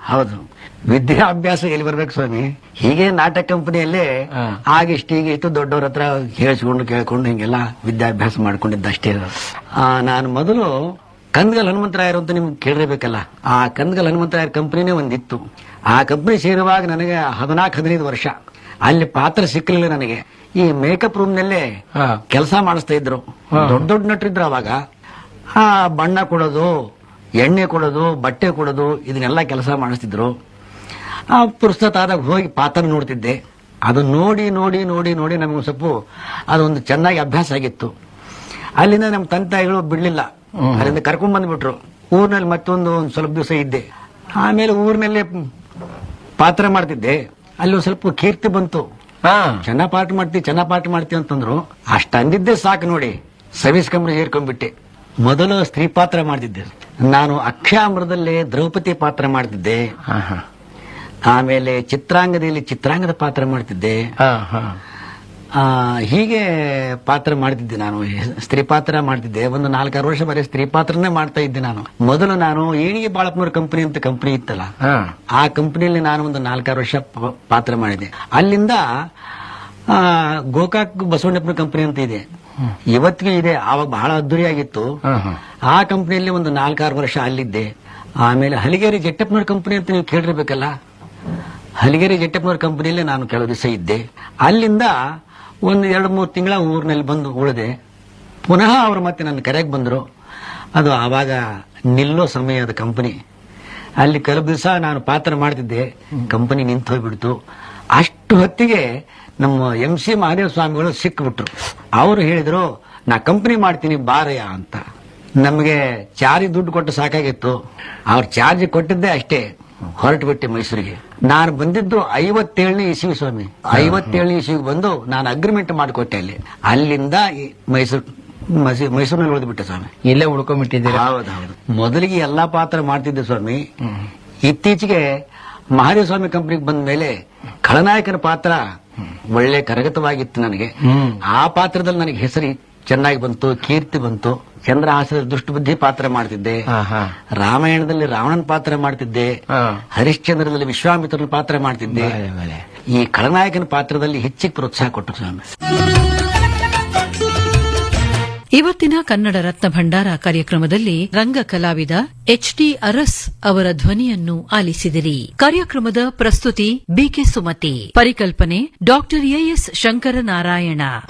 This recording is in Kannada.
ಹೌದು ವಿದ್ಯಾಭ್ಯಾಸ ಎಲ್ಲಿ ಬರ್ಬೇಕು ಸ್ವಾಮಿ ಹೀಗೆ ನಾಟಕ ಕಂಪನಿಯಲ್ಲೇ ಹಾ. ಆಗಿಷ್ಟು ಈಗ ಇಷ್ಟು ದೊಡ್ಡವ್ರ ಹತ್ರ ಹೇಳಿಸ್ಕೊಂಡು ಕೇಳ್ಕೊಂಡು ಹಿಂಗೆಲ್ಲ ವಿದ್ಯಾಭ್ಯಾಸ ಮಾಡ್ಕೊಂಡಿದ್ದಷ್ಟೇ ಆ, ನಾನು ಮೊದಲು ಕಂದಗಲ್ ಹನುಮಂತರಾಯರು ಅಂತ ನಿಮ್ಗೆ ಕೇಳಿರ್ಬೇಕಲ್ಲ ಆ ಕಂದಗಲ್ ಹನುಮಂತರಾಯರ್ ಕಂಪನಿನೇ ಒಂದಿತ್ತು ಆ ಕಂಪನಿ ಸೇರುವಾಗ ನನಗೆ ಹದಿನಾಲ್ಕು ಹದಿನೈದು ವರ್ಷ ಅಲ್ಲಿ ಪಾತ್ರ ಸಿಕ್ಕಲಿಲ್ಲ ನನಗೆ ಈ ಮೇಕಪ್ ರೂಮ್ ನಲ್ಲೇ ಹಾ. ಕೆಲಸ ಮಾಡಿಸ್ತಾ ಇದ್ರು ಹಾ. ದೊಡ್ಡ ದೊಡ್ಡ ನಟರಿದ್ರು ಅವಾಗ ಆ ಬಣ್ಣ ಕೊಡೋದು ಎಣ್ಣೆ ಕೊಡೋದು ಬಟ್ಟೆ ಕೊಡೋದು ಇದನ್ನೆಲ್ಲ ಕೆಲಸ ಮಾಡಿಸ್ತಿದ್ರು ಆ ಪುಸ್ತಕ ಆದಾಗ ಹೋಗಿ ಪಾತ್ರ ನೋಡ್ತಿದ್ದೆ ಅದು ನೋಡಿ ನೋಡಿ ನೋಡಿ ನೋಡಿ ನಮಗೆ ಸ್ವಲ್ಪ ಅದೊಂದು ಚೆನ್ನಾಗಿ ಅಭ್ಯಾಸ ಆಗಿತ್ತು ಅಲ್ಲಿಂದ ನಮ್ಮ ತಂದೆ ತಾಯಿಗಳು ಬಿಡ್ಲಿಲ್ಲ ಹ್ಮ್. ಅಲ್ಲಿಂದ ಕರ್ಕೊಂಡ್ ಬಂದ್ಬಿಟ್ರು ಊರಿನಲ್ಲಿ ಮತ್ತೊಂದು ಒಂದು ಸ್ವಲ್ಪ ದಿವಸ ಇದ್ದೆ ಆಮೇಲೆ ಊರಿನಲ್ಲೇ ಪಾತ್ರ ಮಾಡ್ತಿದ್ದೆ ಅಲ್ಲಿ ಒಂದು ಸ್ವಲ್ಪ ಕೀರ್ತಿ ಬಂತು ಹಾ ಚೆನ್ನಾಗ್ ಪಾಠ ಮಾಡ್ತಿ ಚೆನ್ನಾಗ್ ಪಾಠ ಮಾಡ್ತಿ ಅಂತಂದ್ರು ಅಷ್ಟ ಅಂದಿದ್ದೆ ಸಾಕು ನೋಡಿ ಸರ್ವಿಸ್ ಕಂಪ್ನಿ ಸೇರ್ಕೊಂಡ್ಬಿಟ್ಟೆ ಮೊದಲು ಸ್ತ್ರೀ ಪಾತ್ರ ಮಾಡ್ತಿದ್ದೆ ನಾನು ಅಕ್ಷಾಮೃತದಲ್ಲಿ ದ್ರೌಪದಿ ಪಾತ್ರ ಮಾಡ್ತಿದ್ದೆ ಹಾ ಹಾ ಆಮೇಲೆ ಚಿತ್ರಾಂಗದಲ್ಲಿ ಚಿತ್ರಾಂಗದ ಪಾತ್ರ ಮಾಡ್ತಿದ್ದೆ ಹಾ ಹಾ ಆ, ಹೀಗೆ ಪಾತ್ರ ಮಾಡ್ತಿದ್ದೆ ನಾನು ಸ್ತ್ರೀ ಪಾತ್ರ ಮಾಡ್ತಿದ್ದೆ ಒಂದು ನಾಲ್ಕಾರು ವರ್ಷ ಬರೀ ಸ್ತ್ರೀ ಪಾತ್ರನೇ ಮಾಡ್ತಾ ಇದ್ದೆ ನಾನು ಮೊದಲು ನಾನು ಏಣಿಗೆ ಬಾಳಪ್ಪನವ್ರ ಕಂಪನಿ ಅಂತ ಕಂಪನಿ ಇತ್ತಲ್ಲ ಹಾ ಆ ಕಂಪನಿಯಲ್ಲಿ ನಾನು ಒಂದು ನಾಲ್ಕಾರು ವರ್ಷ ಪ- ಪಾತ್ರ ಮಾಡಿದೆ ಅಲ್ಲಿಂದ ಆ, ಗೋಕಾಕ್ ಬಸವಣ್ಣಪ್ಪನ ಕಂಪನಿ ಅಂತ ಇದೆ ಇವತ್ತಿಗೂ ಇದೆ ಆವಾಗ ಬಹಳ ಅದ್ದೂರಿಯಾಗಿತ್ತು ಹಾ ಹಾ ಆ ಕಂಪನಿಯಲ್ಲಿ ಒಂದು ನಾಲ್ಕಾರು ವರ್ಷ ಅಲ್ಲಿದ್ದೆ ಆಮೇಲೆ ಹಲಿಗೇರಿ ಜಟ್ಟಪ್ಪನವ್ರ ಕಂಪನಿ ಅಂತ ನೀವು ಕೇಳಿರ್ಬೇಕಲ್ಲ ಹಲಿಗೇರಿ ಜಟ್ಟಪ್ಪನವ್ರ ಕಂಪನಿಯಲ್ಲಿ ನಾನು ಕೆಲವು ದಿವಸ ಇದ್ದೆ ಅಲ್ಲಿಂದ ಒಂದು ಎರಡು ಮೂರು ತಿಂಗಳ ಊರಿನಲ್ಲಿ ಬಂದು ಉಳಿದೆ ಪುನಃ ಅವರು ಮತ್ತೆ ನನ್ನ ಕರೆಗೆ ಬಂದರು ಅದು ಆವಾಗ ನಿಲ್ಲೋ ಸಮಯದ ಕಂಪನಿ ಅಲ್ಲಿ ಕೆಲವು ದಿವಸ ನಾನು ಪಾತ್ರ ಮಾಡ್ತಿದ್ದೆ ಕಂಪನಿ ನಿಂತು ಹೋಗ್ಬಿಡ್ತು ಅಷ್ಟು ಹೊತ್ತಿಗೆ ನಮ್ಮ ಎಂ ಸಿ ಮಹಾದೇವ ಸ್ವಾಮಿಗಳು ಸಿಕ್ಬಿಟ್ರು ಅವರು ಹೇಳಿದ್ರು ನಾ ಕಂಪನಿ ಮಾಡ್ತೀನಿ ಬಾರಯ್ಯ ಅಂತ ನಮಗೆ ಚಾರ್ಜ್ ದುಡ್ಡು ಕೊಟ್ಟು ಸಾಕಾಗಿತ್ತು ಅವ್ರ ಚಾರ್ಜ್ ಕೊಟ್ಟಿದ್ದೆ ಅಷ್ಟೇ ಹೊರಟು ಬಿಟ್ಟೆ ಮೈಸೂರಿಗೆ ನಾನು ಬಂದಿದ್ದು ಐವತ್ತೇಳನೇ ಇಸ್ವಿ ಸ್ವಾಮಿ ಐವತ್ತೇಳನೇ ಇಸ್ವಿಗೆ ಬಂದು ನಾನು ಅಗ್ರಿಮೆಂಟ್ ಮಾಡಿಕೊಟ್ಟೆ ಅಲ್ಲಿ ಅಲ್ಲಿಂದ ಈ ಮೈಸೂರು ಮೈಸೂ- ಮೈಸೂರಿನಲ್ಲಿ ಉಳಿದ್ಬಿಟ್ಟೆ ಸ್ವಾಮಿ ಇಲ್ಲೇ ಉಳ್ಕೊಂಡ್ಬಿಟ್ಟಿದ್ದೀರಾ ಹೌದೌದು ಮೊದಲಿಗೆ ಎಲ್ಲಾ ಪಾತ್ರ ಮಾಡ್ತಿದ್ದೆ ಸ್ವಾಮಿ ಇತ್ತೀಚೆಗೆ ಮಹಾದೇವ ಸ್ವಾಮಿ ಕಂಪನಿಗೆ ಬಂದ ಮೇಲೆ ಖಳನಾಯಕನ ಪಾತ್ರ ಒಳ್ಳೆ ಕರಗತವಾಗಿತ್ತು ನನಗೆ ಹ್ಮ್. ಆ ಪಾತ್ರದಲ್ಲಿ ನನಗೆ ಹೆಸರು ಚೆನ್ನಾಗಿ ಬಂತು ಕೀರ್ತಿ ಬಂತು ಚಂದ್ರಹಾಸದ ದುಷ್ಟಬುದ್ಧಿ ಪಾತ್ರ ಮಾಡ್ತಿದ್ದೆ ಹಾ ಹಾ ರಾಮಾಯಣದಲ್ಲಿ ರಾವಣನ ಪಾತ್ರ ಮಾಡ್ತಿದ್ದೆ ಹಾ ಹರಿಶ್ಚಂದ್ರದಲ್ಲಿ ವಿಶ್ವಾಮಿತ್ರನ ಪಾತ್ರ ಮಾಡ್ತಿದ್ದೆ ಬಲೆ, ಬಲೆ. ಈ ಖಳನಾಯಕನ ಪಾತ್ರದಲ್ಲಿ ಹೆಚ್ಚಿಗೆ ಪ್ರೋತ್ಸಾಹ ಕೊಟ್ಟು ಸ್ವಾಮಿ ಇವತ್ತಿನ ಕನ್ನಡ ರತ್ನ ಭಂಡಾರ ಕಾರ್ಯಕ್ರಮದಲ್ಲಿ ರಂಗ ಕಲಾವಿದ ಎಚ್ ಟಿ ಅರಸ್ ಅವರ ಧ್ವನಿಯನ್ನು ಆಲಿಸಿದಿರಿ ಕಾರ್ಯಕ್ರಮದ ಪ್ರಸ್ತುತಿ ಬಿಕೆ ಸುಮತಿ ಪರಿಕಲ್ಪನೆ ಡಾಕ್ಟರ್ ಎಎಸ್ ಶಂಕರನಾರಾಯಣ